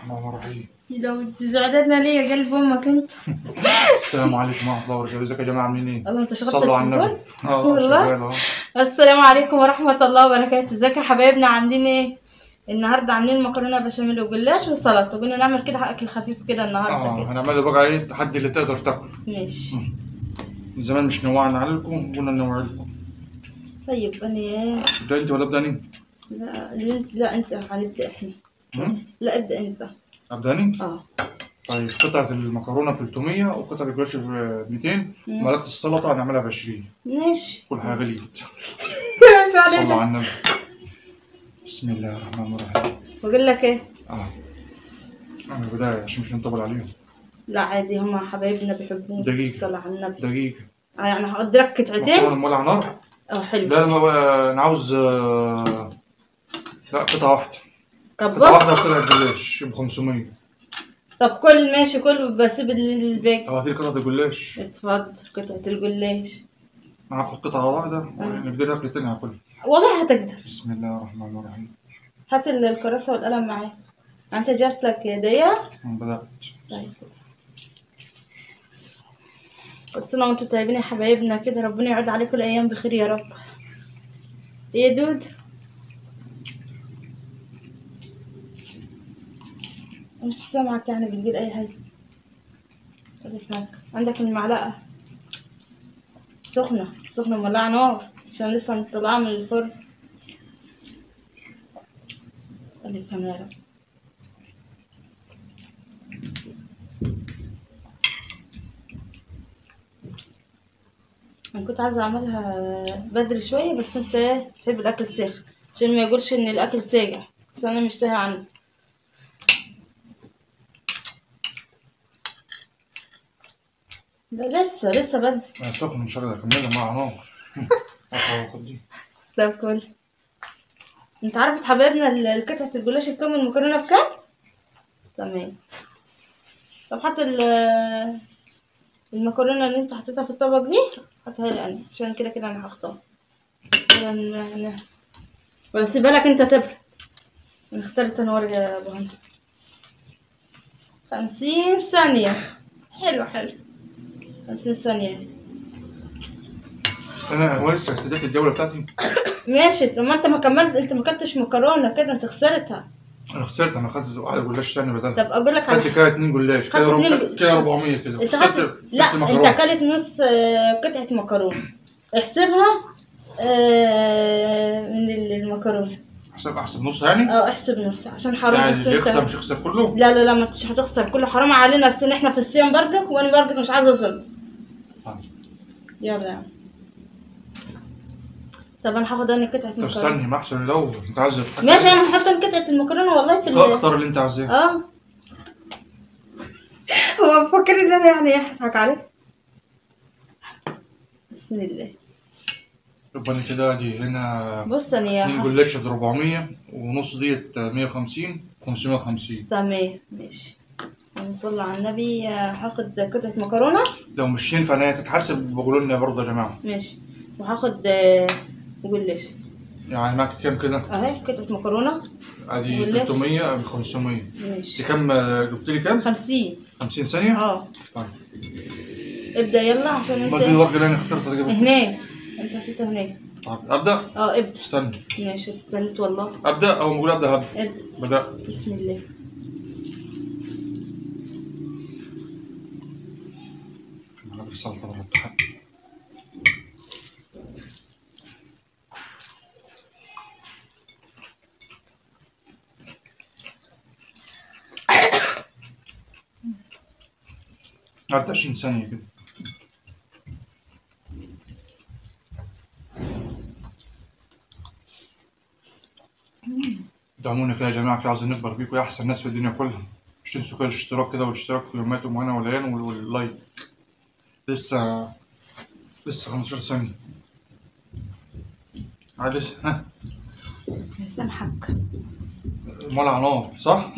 الرحمن الرحيم لو زعلتنا ليه يا قلب امك انت السلام عليكم ورحمة الله وبركاته ازيك يا جماعة عاملين ايه؟ الله انت شغلت صلوا على النبي التليفون اه والله؟ شغال اهو السلام عليكم ورحمة الله وبركاته ازيك يا حبايبنا عاملين ايه النهارده عاملين مكرونه بشاميل وجلاش وسلطه وقلنا نعمل كده اكل خفيف كده النهارده اه كده هنعمله بقى ايه التحدي اللي تقدر تاكل ماشي من زمان مش نوعنا عليكم قلنا نوع لكم طيب انا ايه ده انت ولا ابدا انا؟ لا اللي انت لا انت هنبدا احنا مم؟ لا ابدا انت ابدا انا؟ اه طيب قطعة المكرونة ب 300 وقطعة الجلاش ب 200 وملقة السلطة هنعملها ب 20 ماشي كل حاجة غليت ماشي صلوا عليك على النبي بسم الله الرحمن الرحيم بقول لك ايه اه انا البداية عشان مش نطول عليهم لا عادي هم حبايبنا بيحبون دقيقة. الصلاة على النبي دقيقة آه يعني هقضي لك قطعتين مكرونة مولع نار اه حلو لا انا بقى- انا عاوز آه، لا قطعة واحدة طب قطعة واحدة بص قطعة جلاش ب 500 طب كل ماشي كل بسيب ال- الباقي طب هاتي لي قطعة الجلاش اتفضل قطعة الجلاش انا هاخد قطعة واحدة نقدر اكل التاني هاكلها والله هتقدر بسم الله الرحمن الرحيم هات ال- الكراسة والقلم معاك انت جات لك هدية بدأت طيب كل سنة وانتم طيبين يا حبايبنا كده ربنا يعود عليكم الأيام بخير يا رب إيه يا دود مش سامعك يعني بتقول أي حاجة خليك معاك. عندك المعلقة سخنة سخنة مولعة نار عشان لسه مطلعة من الفرن خليك هنا يا رب انا كنت عايزه اعملها بدري شويه بس انت إيه، تحب الاكل الساخن عشان ما يقولش ان الاكل ساقع بس انا مشتهي عنه لا لسه لسه بدري انا سخن مش هقدر اكملها مع نار آخد- آخد دي طب كل انت عارف حبايبنا ال- القطعة الجلاش بكام المكرونة بكام؟ تمام طب حط ال- المكرونة اللي انت حطيتها في الطبق دي حطها لي انا عشان كده كده انا هختار ولا ن- ن- ولا سيبها لك انت تبرد نختار تنور يا ابو هند خمسين ثانية حلو حلو خمسين ثانية انا هو لسه استديت الجولة بتاعتي ماشي طب ما انت ما كملت انت ما اكلتش مكرونة كده انت خسرتها انا خسرت انا خدت واحدة جلاش تاني بدل طب اقول لك على خدت كده اتنين جلاش كده خدت ربع- اتنين- كده 400 كده انت خسرت خدت لا خسرت انت مكرونة. اكلت نص آه، قطعة مكرونة احسبها آه، من ال- المكرونة احسب احسب نص يعني اه احسب نص عشان حرام يعني بس اللي انت يخسر مش يخسر كله لا لا لا ما انتش هتخسر كله حرام علينا السن احنا في الصيام برضك وانا برضك مش عايزه اظلم طيب. يلا يا عم طب انا هاخد انا قطعة طب مكرونة استني ما احسن الاول انت عايز ماشي انا هحط قطعة المكرونة والله في ال- اختار اللي انت عايزاه اه هو مفكر ان انا يعني اضحك عليك بسم الله يبقى انا كده دي هنا بص انا اتنين يا جلاش ب 400 ونص ديت 150 550 تمام ماشي اللهم صل على النبي هاخد قطعة مكرونة لو مش ينفع ان هي تتحسب بقولوا لنا برضه يا جماعه ماشي وهاخد آه، جلاش يعني معاك كام كده؟ اهي قطعة مكرونة ادي جلاش. 300 ب 500 دي ماشي كام جبت لي كام؟ خمسين 50 ثانيه؟ اه طيب ابدأ يلا عشان امال في انت الورقه اللي انا اخترتها دي جبت هناك انت حطيتها هناك طيب ابدا اه ابدأ استنى ماشي استنيت والله ابدا او ما اقول ابدا هبدا ابدأ بدات بسم الله على السلطه ولا التحدي قعدت 20 ثانية كده دعمونا كده يا جماعة كده عايزين نكبر بيكم يا أحسن ناس في الدنيا كلها مش تنسوا كده الاشتراك كده والاشتراك في يوماتهم وأنا وليان وال- واللايك لسه لسه 15 ثانية عاد لسه ها يسامحك مولع نار صح؟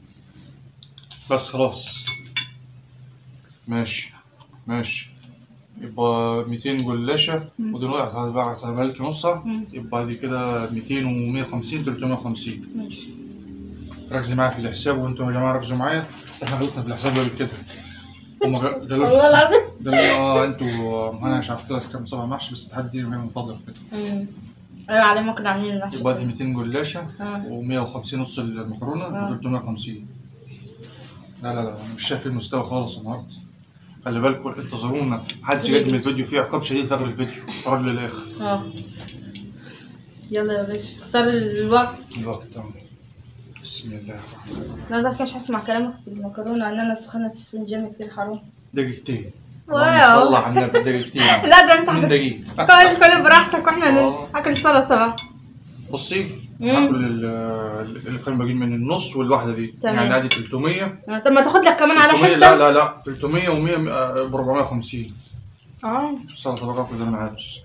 بس خلاص ماشي ماشي يبقى 200 جلاشة ودلوقتي هتعمل لك نصها مم. يبقى دي كده 200 و150 350 ماشي ركزي معايا في الحساب وانتم يا جماعة ركزوا معايا احنا غلطنا في الحساب قبل كده هما غ- قالوا والله العظيم قالوا لي اه انتوا انا مش عارف كده كام صبع محشي بس تحدي من فضلك كده مم. ايوه على ما كنا عاملين المحشي يبقى دي 200 جلاشة آه. و150 نص المكرونة آه. و 350 لا لا لا أنا مش شايف المستوى خالص النهارده خلي بالكم انتظرونا محدش يقدم الفيديو فيه عقاب شديد في اخر الفيديو اتفرج للاخر اه يلا يا باشا اختار الوقت الوقت اهو بسم الله الرحمن الرحيم لا لا مش هسمع كلامك في المكرونه ان انا سخنت السنجام كتير حرام دقيقتين واو. اللهم صل على النبي دقيقتين لا ده انت من هت- دقيقة كل كل براحتك واحنا آه. ناكل سلطه بقى بصي مم. هاكل ال- اللي كانوا باقيين من النص والواحده دي تمام. يعني عادي 300 آه، طب ما تاخد لك كمان على 300 حته لا لا لا 300 و100 ب 450 اه سلطه بقى اكل زي ما انا عاوز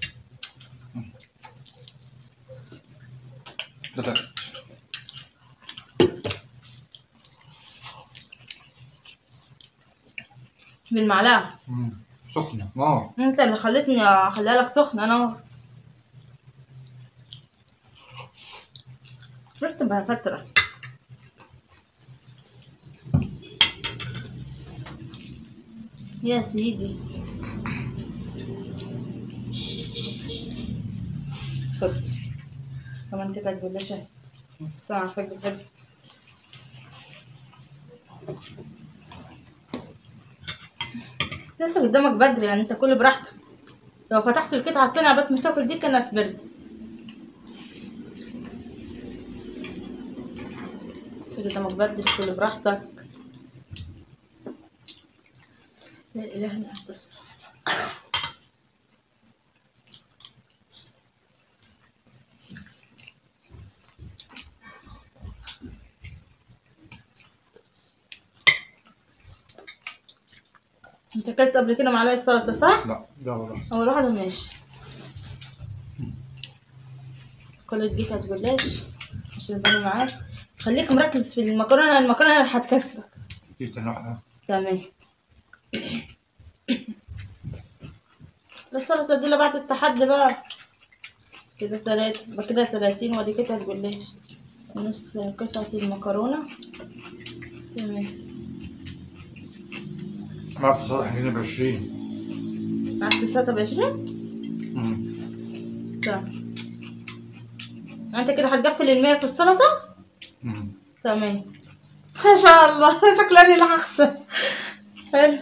بدأت بالمعلقه مم. سخنه نار انت اللي خلتني اخليها لك سخنه انا شفت بقى فتره يا سيدي خد كمان كده الجلاشة بس انا عارفاك بتحب لسه قدامك بدري يعني انت كل براحتك لو فتحت القطعة التانية عبال ما تاكل دي كانت بردت لسه قدامك بدري كل براحتك لا اله الا انت سبحانك انت اكلت قبل كده معلقه سلطه صح؟ لا لا لا اول واحده ماشي كل دي كانت جلاش عشان يبقى معاك خليك مركز في المكرونه المكرونه اللي هتكسبك دي تاني واحده تمام السلطه دي اللي بعد التحدي بقى كده تلاتة يبقى كده تلاتين ودي قطعة جلاش نص قطعة المكرونة تمام معك صالح هنا ب 20 معاك السلطة بعشرين مم. تمام انت كده هتقفل المية في السلطة مم. تمام ما شاء الله شكلاني اللي هخسر حلو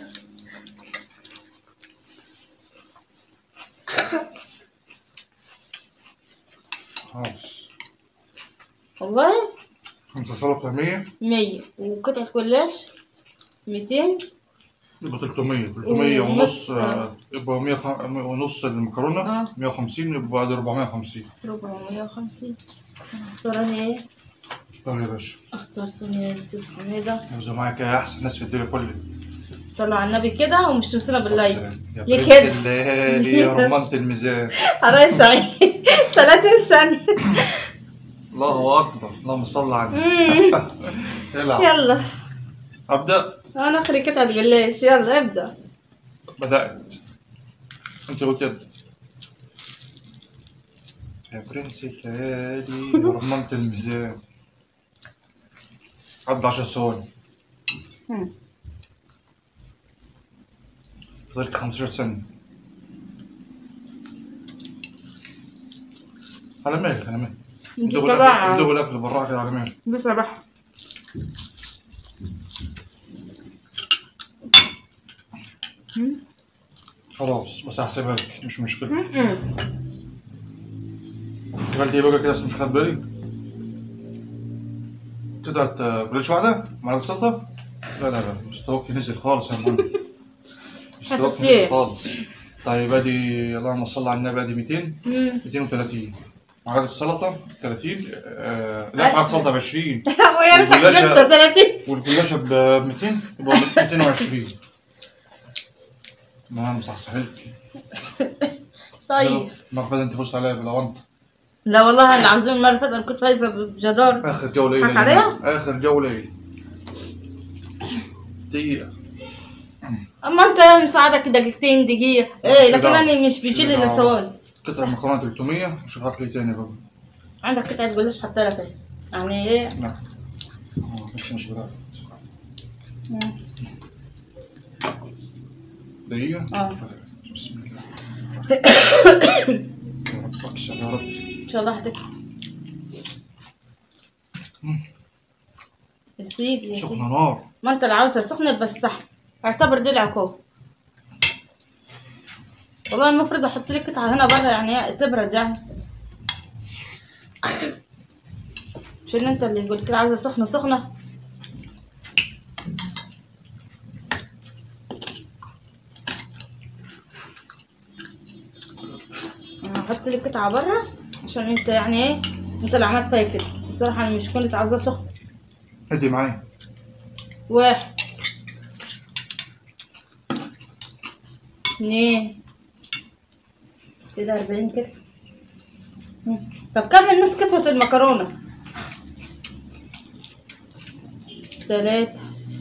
خلاص والله خمسة سلطة 100 مية وقطعة جلاش ميتين يبقى 300 300 ونص. ونص آه، يبقى 100 ونص المكرونة آه. 150 يبقى بعد 450 ربعمية وخمسين اختار انا ايه طب يا باشا اخترت انا يا استاذ حميدة يوزع معاك يا احسن ناس في الدنيا كلها صلوا على النبي كده ومش تنسونا باللايك يا يا برنس كده. الليالي يا رمانة الميزان حراية سعيد 30 ثانية الله اكبر اللهم صل على النبي العب يلا ابدا انا اخري قطعة جلاش يلا ابدأ بدات انت قلت ابدا يا برنس الليالي يا رمانة الميزان عدى 10 ثواني مم. فضلت 15 ثانية على مالك على مالك دي ندوق طبعا. الأكل ندوق الأكل بالراحة كده على مالك بصراحة خلاص بس هحسبها لك مش مشكلة مم. عملت ايه بقى كده بس مش خد بالي قطعت آه، بلاش واحدة مع السلطة لا لا لا مستواك نزل خالص يا مهندس مستواك حساسية. نزل خالص طيب ادي اللهم صل على النبي ادي 200 مم. 230 معلقة السلطة 30 آه لا معلقة السلطة ب 20 ويا ريتك والجلاشة- لسه 30 والجلاشة ب 200 يبقى 220 ما مصحصحلك طيب المرة اللي فاتت انت فزت عليا بالأونطة لا والله العظيم المرة اللي فاتت انا كنت فايزة بجدار آخر جولة ايه حك يا جماعة؟ عليها؟ آخر جولة ايه دقيقة اما انت مساعدك دقيقتين دقيقة ايه مش لكن دعوة. انا مش مش بيجي لي دعوة. الا ثواني قطعة مكرونة 300 وشوف اكل إيه تاني بقى عندك قطعة جلاش حتى لك اهي. يعني ايه لا آه، لسه مش بدأت مم. دقيقة آه. بسم الله يا رب اكسب يا رب ان شاء الله هتكسب يا سيدي يا سيدي سخنة نار ما انت اللي عاوزها سخنة بس صح اعتبر دي العقاب والله المفروض احط لك قطعة هنا برا يعني ايه تبرد يعني عشان انت اللي قلت لي عايزة سخنة سخنة انا هحط لك قطعة برا عشان انت يعني ايه انت اللي عملت فيا كده بصراحة انا مش كنت عاوزاه سخن ادي معايا واحد اثنين كده أربعين كده مم. طب كمل نص كتفة المكرونة تلاتة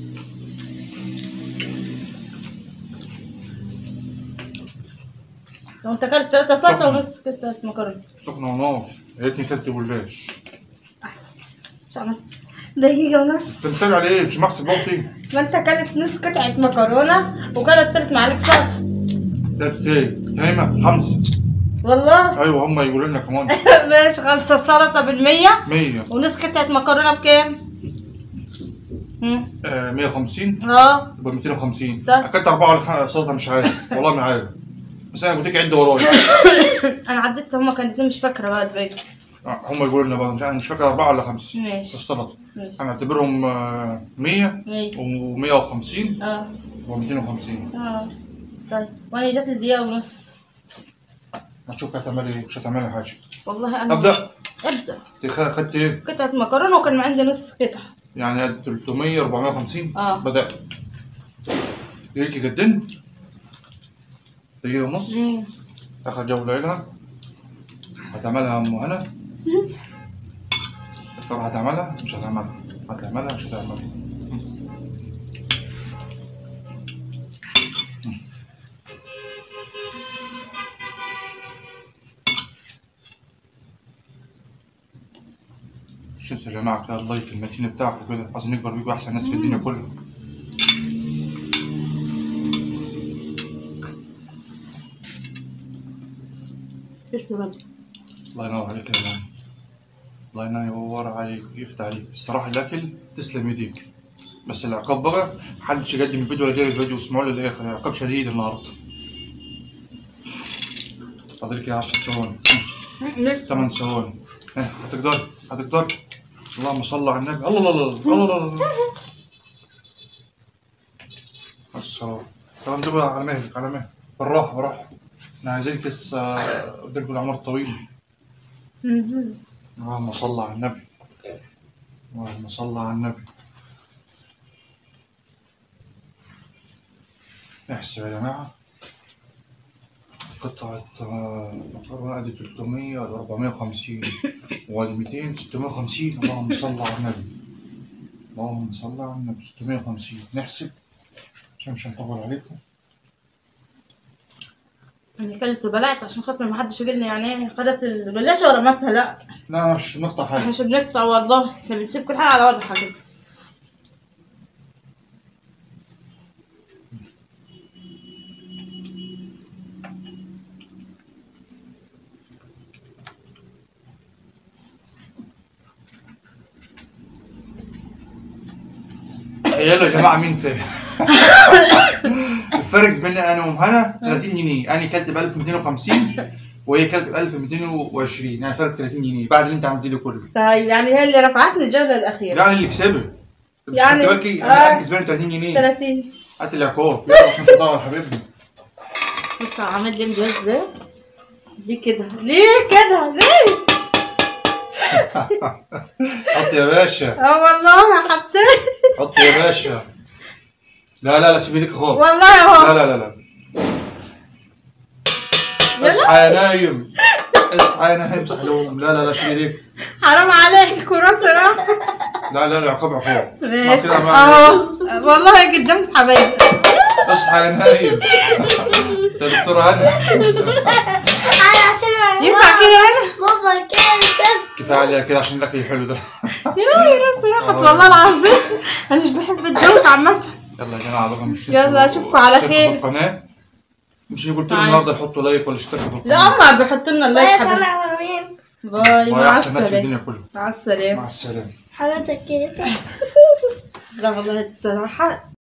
لو انت اكلت تلاتة سلطة ونص كتفة مكرونة سخنة ونار يا ريتني كلت جلاش أحسن مش عملت دقيقة ونص تنتج على ايه مش محسب بلطي ما انت اكلت نص قطعة مكرونة وكلت تلت معالق سلطة تلت ايه تايمة خمسة والله ايوه هم يقولوا لنا كمان ماشي خمسة سلطة بالمية 100 ونص قطعة مكرونة بكام؟ مم. آه 150 اه يبقى 250 طيب. اكلت اربعة ولا خ- سلطة مش عارف والله ما عارف بس انا قلت لك عد ورايا انا عديت هما كانت اتنين مش فاكرة بقى الباقي آه، هم يقولوا لنا بقى مش انا مش فاكر اربعة ولا خمسة ماشي. السلطة ماشي هنعتبرهم آه، 100 مية. و150 اه و250 اه طيب وانا جات لي دقيقة ونص هتشوف هتعملي ايه مش هتعملي حاجة والله انا ابدا ابدأ انت خ- خدت ايه؟ قطعة مكرونة وكان عندي نص قطعة يعني قد 300 450 آه. بدأت ليكي قدين دقيقة ونص مم. آخر جولة لها هتعملها أم هنا ترى هتعملها مش هتعملها هتعملها مش هتعملها شفتوا يا جماعة كده اللايك المتين بتاعكم كده عايزين نكبر بيكم أحسن ناس في الدنيا كلها لسه بدري الله ينور عليك يا مان الله ينور عليك ويفتح عليك الصراحة الأكل تسلم يديك بس العقاب بقى محدش يقدم الفيديو ولا جاي الفيديو اسمعوا لي للآخر العقاب شديد النهاردة فاضل كده 10 ثواني لسه 8 ثواني ها، هتقدر هتقدر اللهم صل على النبي الله الله الله الله الله الله الصلاة طبعا دول على مهلك على مهلك بالراحة بالراحة احنا عايزينك لسه قدامكم العمر الطويل مم. اللهم صل على النبي اللهم صل على النبي احسب يا جماعة قطعة آه، مكرونة ادي 300 وادي 450 وادي 200 650 اللهم صل على النبي اللهم صل على النبي 650 نحسب عشان مش هنطول عليكم انا كلت وبلعت عشان خاطر ما حدش يقول لي يعني ايه خدت الجلاشة ورمتها لا لا مش نقطع احنا حاجة مش بنقطع والله احنا بنسيب كل حاجة على وضعها كده يلا يا جماعه مين فاهم الفرق بين انا ومهنا 30 جنيه انا كلت ب 1250 وهي كلت ب 1220 يعني فرق 30 جنيه بعد اللي انت عملتيه ده كله طيب يعني هي اللي رفعتني الجولة الأخيرة يعني اللي كسبها مش يعني- يعني بالك آه. انا كسبان 30 جنيه 30 هات العقاب يلا عشان تدور على حبيبنا بص عامل لي مجاز ده ليه كده ليه كده ليه حط يا باشا اه والله حطيت حط يا باشا لا لا لا سيب ايدك خالص والله لا اهو لا لا لا اصحى يا نايم اصحى يا نايم صحلوم لا لا لا شيل ايديك حرام عليك وراسي راح لا لا لا عقاب عقاب ماشي ما كده ما- اهو والله قدام صحابي اصحى يا نايم يا دكتورة هنا انا عشان ينفع كده هنا بابا كده كفاية عليها كده عشان الاكل الحلو ده يا راسي راحت والله العظيم انا مش بحب الجو عامة يلا يا جماعة بقى مش يلا أشوفكم على اشتركوا في خير. القناة مش قلت لهم تعال. النهارده يحطوا لايك ولا اشتركوا في لا القناة أما بيحطوا لنا اللايك لايك حبيبي على مين باي وهي مع احسن ناس في السلامة الدنيا كلها مع السلامة مع السلامة حضرتك كده لا والله الصراحة